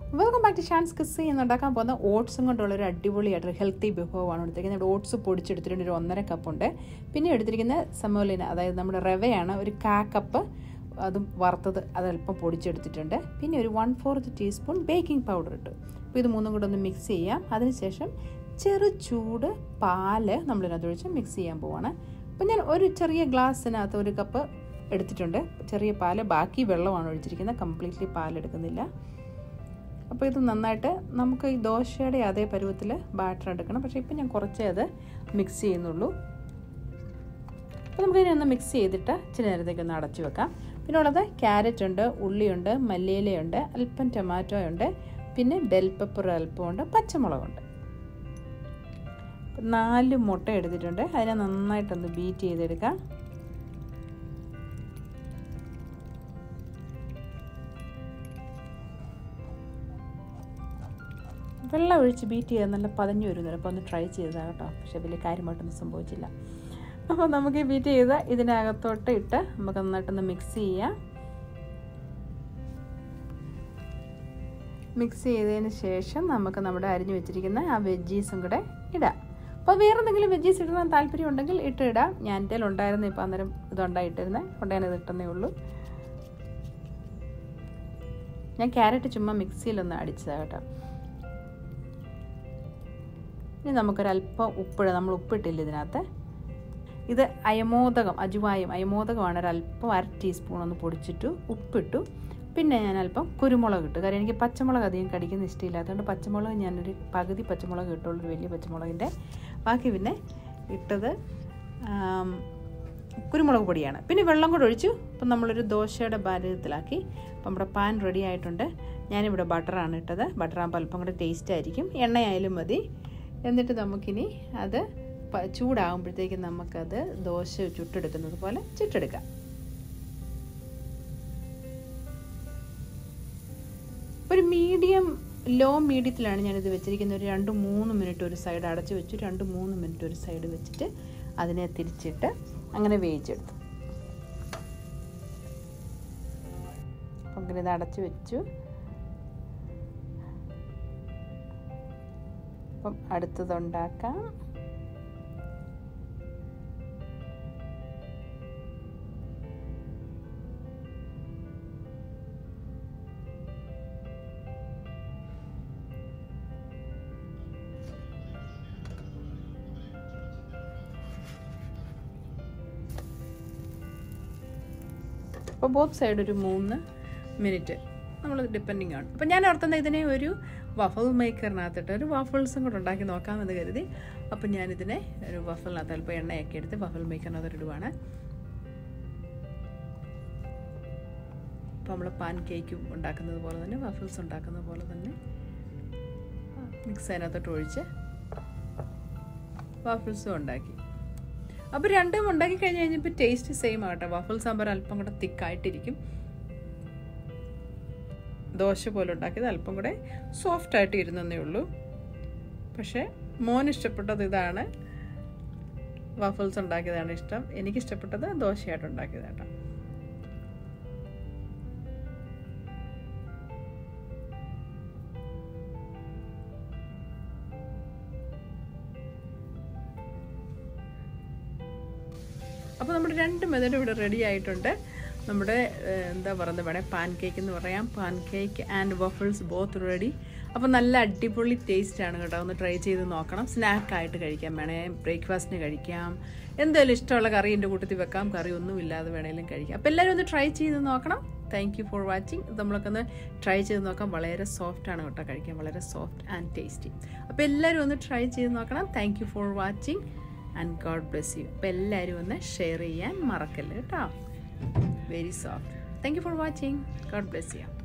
welcome back to ഷാൻസ് കിസ് എന്ന് ഉണ്ടാക്കാൻ പോകുന്ന ഓട്സും കൊണ്ടുള്ള ഒരു അടിപൊളിയായിട്ട് ഹെൽത്തി വിഭവമാണ് എടുത്തിരിക്കുന്നത് ഇവിടെ ഓട്സ് പൊടിച്ചെടുത്തിട്ടുണ്ട് ഒരു ഒന്നര കപ്പുണ്ട് പിന്നെ എടുത്തിരിക്കുന്ന സമോലിന അതായത് നമ്മുടെ റവയാണ് ഒരു കാ കപ്പ് അതും വറുത്തത് അതല്പം പൊടിച്ചെടുത്തിട്ടുണ്ട് പിന്നെ ഒരു one fourth teaspoon baking powder ഇട്ടു അപ്പോൾ ഇത് മൂന്നും കൂടെ ഒന്ന് മിക്സ് ചെയ്യാം അതിനുശേഷം ചെറു ചൂട് പാല് നമ്മളിതിനകത്ത് ഒഴിച്ച് മിക്സ് ചെയ്യാൻ പോവാണ് അപ്പോൾ ഞാൻ ഒരു ചെറിയ ഗ്ലാസ്സിനകത്ത് ഒരു കപ്പ് എടുത്തിട്ടുണ്ട് ചെറിയ പാല് ബാക്കി വെള്ളമാണ് ഒഴിച്ചിരിക്കുന്നത് കംപ്ലീറ്റ്ലി പാലെടുക്കുന്നില്ല അപ്പോൾ ഇത് നന്നായിട്ട് നമുക്ക് ഈ ദോശയുടെ അതേ പരുവത്തിൽ ബാറ്റർ എടുക്കണം പക്ഷേ ഇപ്പം ഞാൻ കുറച്ചേ അത് മിക്സ് ചെയ്യുന്നുള്ളൂ അപ്പോൾ നമുക്കിതിനെ ഒന്ന് മിക്സ് ചെയ്തിട്ട് ഇച്ചിരി നേരത്തേക്ക് ഒന്ന് അടച്ചു വെക്കാം പിന്നെ ഉള്ളത് ക്യാരറ്റ് ഉണ്ട് ഉള്ളിയുണ്ട് മല്ലിയിലയുണ്ട് അല്പം ടൊമാറ്റോ ഉണ്ട് പിന്നെ ബെൽ പെപ്പർ അല്പമുണ്ട് പച്ചമുളകുണ്ട് നാല് മുട്ട എടുത്തിട്ടുണ്ട് അതിനെ നന്നായിട്ടൊന്ന് ബീറ്റ് ചെയ്തെടുക്കാം വെള്ളം ഒഴിച്ച് ബീറ്റ് ചെയ്താൽ നല്ല പതഞ്ഞു വരുന്നുണ്ട് അപ്പോൾ ഒന്ന് ട്രൈ ചെയ്തതാണ് കേട്ടോ പക്ഷേ വലിയ കാര്യമായിട്ടൊന്നും സംഭവിച്ചില്ല അപ്പോൾ നമുക്ക് ബീറ്റ് ചെയ്ത് ഇതിനകത്തോട്ട് ഇട്ട് നമുക്ക് നന്നായിട്ടൊന്ന് മിക്സ് ചെയ്യാം മിക്സ് ചെയ്തതിന് ശേഷം നമുക്ക് നമ്മുടെ അരിഞ്ഞു വെച്ചിരിക്കുന്ന ആ വെജീസും കൂടെ ഇടാം അപ്പോൾ വേറെ എന്തെങ്കിലും വെജീസ് ഇടാൻ താല്പര്യം ഉണ്ടെങ്കിൽ ഇട്ട് ഇടാം ഞാൻ എൻ്റെ ഉണ്ടായിരുന്നു ഇപ്പോൾ അന്നേരം ഇതുണ്ടായിട്ടിരുന്നത് കൊണ്ടേനത് ഇട്ടുന്നേ ഉള്ളൂ ഞാൻ ക്യാരറ്റ് ചുമ്മാ മിക്സിയിലൊന്ന് അടിച്ചതാണ് കേട്ടോ ഇനി നമുക്കൊരല്പം ഉപ്പിട നമ്മൾ ഉപ്പിട്ടില്ല ഇതിനകത്ത് ഇത് അയമോദകം അജുവായും അയമോദകമാണ് ഒരല്പം അര ടീസ്പൂൺ ഒന്ന് പൊടിച്ചിട്ടു ഉപ്പിട്ടു പിന്നെ ഞാൻ അല്പം കുരുമുളക് ഇട്ടു കാരണം എനിക്ക് പച്ചമുളക് അധികം കടിക്കുന്ന ഇഷ്ടമില്ല അതുകൊണ്ട് പച്ചമുളക് ഞാനൊരു പകുതി പച്ചമുളക് ഇട്ടുള്ളൂ ഒരു വലിയ പച്ചമുളകിൻ്റെ ബാക്കി പിന്നെ ഇട്ടത് കുരുമുളക് പൊടിയാണ് പിന്നെ വെള്ളം കൂടെ ഒഴിച്ചു അപ്പം നമ്മളൊരു ദോശയുടെ ഭാരതത്തിലാക്കി അപ്പം നമ്മുടെ പാൻ റെഡി ആയിട്ടുണ്ട് ഞാനിവിടെ ബട്ടറാണ് ഇട്ടത് ബട്ടറാകുമ്പോൾ അല്പം കൂടെ ടേസ്റ്റ് ആയിരിക്കും എണ്ണയായാലും മതി എന്നിട്ട് നമുക്കിനി അത് ചൂടാകുമ്പോഴത്തേക്കും നമുക്കത് ദോശ ചുട്ടെടുക്കുന്നത് പോലെ ചുട്ടെടുക്കാം ഒരു മീഡിയം ലോ മീഡിയത്തിലാണ് ഞാനിത് വെച്ചിരിക്കുന്നത് ഒരു രണ്ട് മൂന്ന് മിനിറ്റ് ഒരു സൈഡ് അടച്ച് വെച്ചു രണ്ട് മൂന്ന് മിനിറ്റ് ഒരു സൈഡ് വെച്ചിട്ട് അതിനെ തിരിച്ചിട്ട് അങ്ങനെ വേവിച്ചെടുത്തു അപ്പം അങ്ങനെ ഇത് അടച്ച് വെച്ചു അപ്പം അടുത്തതുണ്ടാക്കാം അപ്പോൾ ബോത്ത് സൈഡ് ഒരു മൂന്ന് മിനിറ്റ് നമ്മൾ ഡിപ്പെൻഡിങ് ആണ് അപ്പോൾ ഞാൻ ഓർത്തുന്ന ഇതിനെ ഒരു വഫൽ മേക്കറിനകത്തിട്ട് ഒരു വഫിൾസും കൂടെ ഉണ്ടാക്കി നോക്കാമെന്ന് കരുതി അപ്പം ഞാനിതിനെ ഒരു വഫലിനകത്ത് അല്പം എണ്ണയൊക്കെ എടുത്ത് വഫൽ മേക്കറിനകത്ത് ഇടുവാണ് അപ്പോൾ നമ്മൾ പാൻ കേക്ക് ഉണ്ടാക്കുന്നത് പോലെ തന്നെ വഫിൾസ് ഉണ്ടാക്കുന്നത് പോലെ തന്നെ മിക്സ് അതിനകത്തോട്ട് ഒഴിച്ച് വഫിൾസും ഉണ്ടാക്കി അപ്പോൾ രണ്ടും ഉണ്ടാക്കി കഴിഞ്ഞ് കഴിഞ്ഞപ്പോൾ ടേസ്റ്റ് സെയിം ആകട്ടെ വഫിൾ സാമ്പാർ അല്പം കൂടെ തിക്കായിട്ടിരിക്കും ദോശ പോലെ ഉണ്ടാക്കിയത് അല്പം കൂടെ സോഫ്റ്റ് ആയിട്ട് ഇരുന്നേ ഉള്ളൂ പക്ഷേ മോൻ ഇഷ്ടപ്പെട്ടത് ഇതാണ് വഫിൾസ് ഉണ്ടാക്കിയതാണ് ഇഷ്ടം എനിക്കിഷ്ടപ്പെട്ടത് ദോശയായിട്ട് ഉണ്ടാക്കിയതാട്ടോ അപ്പോൾ നമ്മുടെ രണ്ട് മെതഡ് ഇവിടെ റെഡി ആയിട്ടുണ്ട് നമ്മുടെ എന്താ പറയുന്നത് വേണേൽ പാൻ കേക്ക് എന്ന് പറയാം pancake and waffles both ready അപ്പോൾ നല്ല അടിപൊളി ടേസ്റ്റ് ആണ് കേട്ടോ ഒന്ന് ട്രൈ ചെയ്ത് നോക്കണം സ്നാക്കായിട്ട് കഴിക്കാം വേണേ ബ്രേക്ക്ഫാസ്റ്റിന് കഴിക്കാം എന്തായാലും ഇഷ്ടമുള്ള കറി എൻ്റെ കൂട്ടത്തിൽ വെക്കാം കറി ഒന്നും ഇല്ലാതെ വേണേലും കഴിക്കാം അപ്പോൾ എല്ലാവരും ഒന്ന് ട്രൈ ചെയ്ത് നോക്കണം താങ്ക് യു ഫോർ വാച്ചിങ് നമ്മളൊക്കെ ഒന്ന് ട്രൈ ചെയ്ത് നോക്കാം വളരെ സോഫ്റ്റ് ആണ് കേട്ടോ കഴിക്കാൻ വളരെ സോഫ്റ്റ് ആൻഡ് ടേസ്റ്റി അപ്പോൾ എല്ലാവരും ഒന്ന് ട്രൈ ചെയ്ത് നോക്കണം thank you for watching and God bless you അപ്പോൾ എല്ലാവരും ഒന്ന് ഷെയർ ചെയ്യാൻ മറക്കല്ലേ കേട്ടോ very soft thank you for watching God bless U